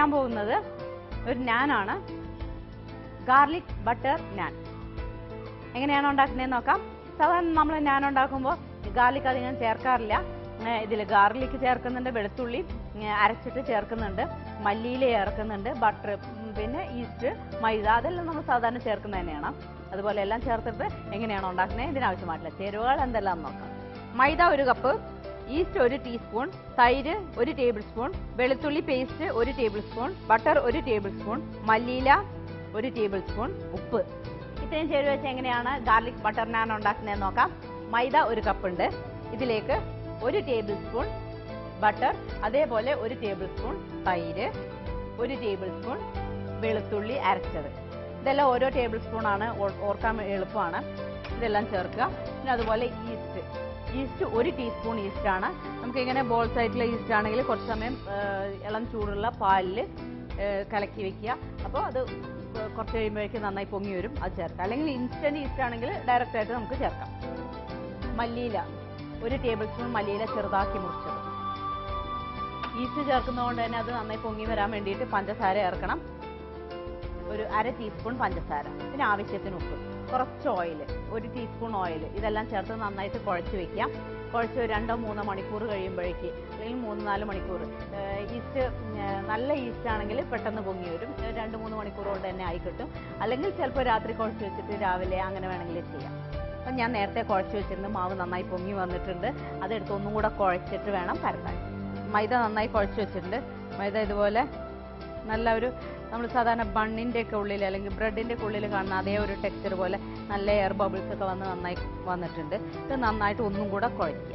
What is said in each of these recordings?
ചെയ്യാൻ പോകുന്നത് ഒരു നാനാണ് ഗാർലിക് ബട്ടർ നാൻ എങ്ങനെയാണ് ഉണ്ടാക്കുന്നതെന്ന് നോക്കാം സാധാരണ നമ്മൾ ഞാൻ ഉണ്ടാക്കുമ്പോൾ ഗാർലിക് അധികം ചേർക്കാറില്ല ഇതിൽ ഗാർലിക് ചേർക്കുന്നുണ്ട് വെളുത്തുള്ളി ഏ, അരച്ചിട്ട് ചേർക്കുന്നുണ്ട് മല്ലിയില ചേർക്കുന്നുണ്ട് ബട്ടർ പിന്നെ ഈസ്റ്റ് മൈദ അതെല്ലാം നമ്മൾ സാധാരണ ചേർക്കുന്നത് തന്നെയാണ് അതുപോലെ എല്ലാം ചേർത്തിട്ട് എങ്ങനെയാണ് ഉണ്ടാക്കുന്നത് ഇതിനാവശ്യമായിട്ടുള്ള ചേരുവകൾ എന്തെല്ലാം നോക്കാം മൈദ ഒരു കപ്പ് ഈസ്റ്റ് ഒരു ടീസ്പൂൺ തൈര് ഒരു ടേബിൾ സ്പൂൺ വെളുത്തുള്ളി പേസ്റ്റ് ഒരു ടേബിൾ സ്പൂൺ ബട്ടർ ഒരു ടേബിൾ സ്പൂൺ മല്ലിയില ഒരു ടേബിൾ സ്പൂൺ ഉപ്പ് ഇത്രയും ചേരുവ വെച്ച് എങ്ങനെയാണ് ഗാർലിക് ബട്ടർ നാൻ ഉണ്ടാക്കുന്നതെന്ന് നോക്കാം മൈദ ഒരു കപ്പ് ഉണ്ട് ഇതിലേക്ക് ഒരു ടേബിൾ സ്പൂൺ ബട്ടർ അതേപോലെ ഒരു ടേബിൾ സ്പൂൺ തൈര് ഒരു ടേബിൾ സ്പൂൺ വെളുത്തുള്ളി അരച്ചത് ഇതെല്ലാം ഓരോ ടേബിൾ സ്പൂൺ ആണ് ഓ- ഓർക്കാൻ എളുപ്പമാണ് ഇതെല്ലാം ചേർക്കുക പിന്നെ അതുപോലെ ഈസ്റ്റ് ഈസ്റ്റ് ഒരു ടീസ്പൂൺ ഈസ്റ്റ് ആണ് നമുക്ക് ഇങ്ങനെ ബോൾസ് ആയിട്ടുള്ള ഈസ്റ്റ് ആണെങ്കിൽ കുറച്ച് സമയം ആ, ഇളം ചൂടുള്ള പാലിൽ കലക്കി വെക്കുക അപ്പോൾ അത് കുറച്ച് കഴിയുമ്പോഴേക്കും നന്നായി പൊങ്ങി വരും അത് ചേർക്കാം അല്ലെങ്കിൽ ഇൻസ്റ്റന്റ് ഈസ്റ്റ് ആണെങ്കിൽ ഡയറക്റ്റ് ആയിട്ട് നമുക്ക് ചേർക്കാം മല്ലിയില ഒരു ടേബിൾ സ്പൂൺ മല്ലിയില ചെറുതാക്കി മുറിച്ചത് ഈസ്റ്റ് ചേർക്കുന്നതുകൊണ്ട് തന്നെ അത് നന്നായി പൊങ്ങി വരാൻ വേണ്ടിയിട്ട് പഞ്ചസാര ചേർക്കണം ഒരു അര ടീസ്പൂൺ പഞ്ചസാര പിന്നെ ആവശ്യത്തിന് ഉപ്പ് കുറച്ച് ഓയിൽ ഒരു ടീസ്പൂൺ ഓയിൽ ഇതെല്ലാം ചേർത്ത് നന്നായിട്ട് കുഴച്ച് വെക്കാം കുഴച്ച് ഒരു രണ്ടോ മൂന്നോ മണിക്കൂർ കഴിയുമ്പോഴേക്ക് അല്ലെങ്കിൽ മൂന്ന് നാല് മണിക്കൂർ ഏഹ് ഈസ്റ്റ് ഏഹ് നല്ല ഈസ്റ്റ് ആണെങ്കിൽ പെട്ടെന്ന് പൊങ്ങി വരും ഏഹ് രണ്ട് മൂന്ന് മണിക്കൂർ കൊണ്ട് തന്നെ ആയി കിട്ടും അല്ലെങ്കിൽ ചിലപ്പോൾ രാത്രി കുഴച്ച് വെച്ചിട്ട് രാവിലെ അങ്ങനെ വേണമെങ്കിൽ ചെയ്യാം അപ്പം ഞാൻ നേരത്തെ കുഴച്ച് വെച്ചിരുന്നു മാവ് നന്നായി പൊങ്ങി വന്നിട്ടുണ്ട് അതെടുത്ത് ഒന്നും കൂടെ കുഴച്ചിട്ട് വേണം പരത്താൻ മൈദ നന്നായി കുഴച്ച് വെച്ചിട്ടുണ്ട് മൈദ ഇതുപോലെ നല്ല ഒരു നമ്മൾ സാധാരണ ബണ്ണിൻ്റെ ഒക്കെ ഉള്ളിൽ അല്ലെങ്കിൽ ബ്രെഡിൻ്റെ ഒക്കെ ഉള്ളിൽ കാണുന്ന അതേ ഒരു ടെക്സ്ചർ പോലെ നല്ല എയർ ബബിൾസ് ഒക്കെ വന്ന് നന്നായി വന്നിട്ടുണ്ട് ഇത് നന്നായിട്ട് ഒന്നും കൂടെ കുഴയ്ക്കുക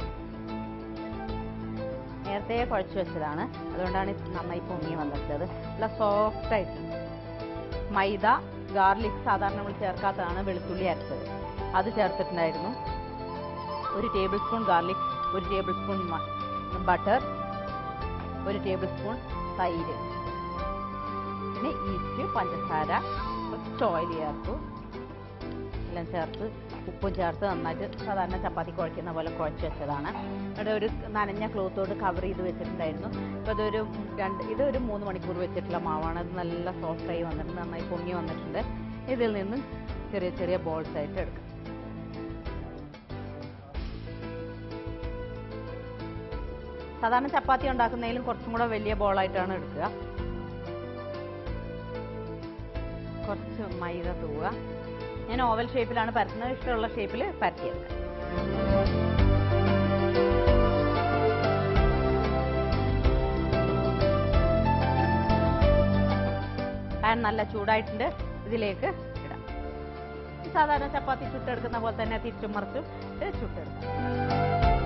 നേരത്തെ കുഴച്ച് വെച്ചതാണ് അതുകൊണ്ടാണ് ഇത് നന്നായി പൊങ്ങി വന്നിട്ടത് നല്ല സോഫ്റ്റ് ആയിട്ടുണ്ട് മൈദ ഗാർലിക് സാധാരണ നമ്മൾ ചേർക്കാത്തതാണ് വെളുത്തുള്ളി അരച്ചത് അത് ചേർത്തിട്ടുണ്ടായിരുന്നു ഒരു ടേബിൾ സ്പൂൺ ഗാർലിക് ഒരു ടേബിൾ സ്പൂൺ ബട്ടർ ഒരു ടേബിൾ സ്പൂൺ തൈര് പിന്നെ ഈസ്റ്റ് പഞ്ചസാര കുറച്ച് ഓയിൽ ചേർത്തു എല്ലാം ചേർത്ത് ഉപ്പും ചേർത്ത് നന്നായിട്ട് സാധാരണ ചപ്പാത്തി കുഴയ്ക്കുന്ന പോലെ കുഴച്ച് വെച്ചതാണ് ഇവിടെ ഒരു നനഞ്ഞ ക്ലോത്തോട് കവർ ചെയ്ത് വെച്ചിട്ടുണ്ടായിരുന്നു അപ്പോൾ അതൊരു രണ്ട് ഇതൊരു മൂന്ന് മണിക്കൂർ വെച്ചിട്ടുള്ള മാവാണ് അത് നല്ല സോഫ്റ്റായി വന്നിട്ടുണ്ട് നന്നായി പൊങ്ങി വന്നിട്ടുണ്ട് ഇതിൽ നിന്ന് ചെറിയ ചെറിയ ബോൾസ് ആയിട്ട് എടുക്കാം സാധാരണ ചപ്പാത്തി ഉണ്ടാക്കുന്നതിലും കുറച്ചും കൂടെ വലിയ ബോളായിട്ടാണ് എടുക്കുക കുറച്ച് മൈദ തൂവുക ഞാൻ ഓവൽ ഷേപ്പിലാണ് പരത്തുന്നത് ഇഷ്ടമുള്ള ഷേപ്പിൽ പരത്തിയെടുക്കുക പാൻ നല്ല ചൂടായിട്ടുണ്ട് ഇതിലേക്ക് ഇടാം സാധാരണ ചപ്പാത്തി ചുട്ടെടുക്കുന്ന പോലെ തന്നെ തിരിച്ചും മറിച്ചും ഇട്ട് ചുട്ടെടുക്കാം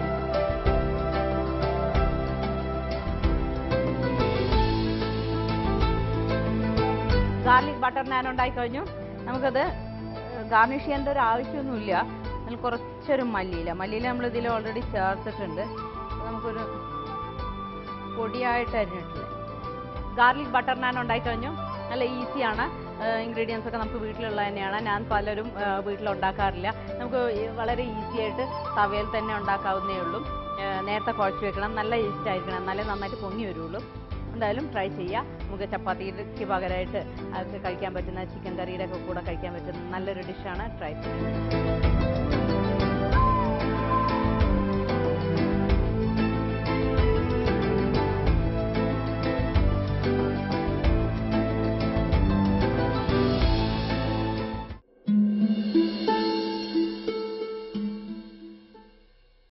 ഗാർലിക് ബട്ടർ നാൻ ഉണ്ടായി കഴിഞ്ഞു നമുക്കത് ഗാർണിഷ് ചെയ്യേണ്ട ഒരു ആവശ്യമൊന്നുമില്ല അതിൽ കുറച്ചൊരു മല്ലിയില മല്ലിയില നമ്മൾ ഇതിൽ ഓൾറെഡി ചേർത്തിട്ടുണ്ട് അപ്പോൾ നമുക്കൊരു പൊടിയായിട്ട് അരിഞ്ഞിട്ടില്ല ഗാർലിക് ബട്ടർ നാൻ ഉണ്ടായി കഴിഞ്ഞു നല്ല ഈസിയാണ് ഇൻഗ്രീഡിയൻസ് ഒക്കെ നമുക്ക് വീട്ടിലുള്ള തന്നെയാണ് ഞാൻ പലരും ആ, വീട്ടിൽ ഉണ്ടാക്കാറില്ല നമുക്ക് ഈ വളരെ ഈസി ആയിട്ട് തവയിൽ തന്നെ ഉണ്ടാക്കാവുന്നേ ഉള്ളൂ ആ, നേരത്തെ കുഴച്ച് വെക്കണം നല്ല ഈസ്റ്റ് ആയിരിക്കണം എന്നാലേ നന്നായിട്ട് പൊങ്ങി വരുള്ളൂ എന്തായാലും ട്രൈ ചെയ്യുക നമുക്ക് ചപ്പാത്തിക്ക് പകരമായിട്ട് അത് കഴിക്കാൻ പറ്റുന്ന ചിക്കൻ കറിയുടെ ഒക്കെ കൂടെ കഴിക്കാൻ പറ്റുന്ന നല്ലൊരു ഡിഷാണ് ട്രൈ ചെയ്യുക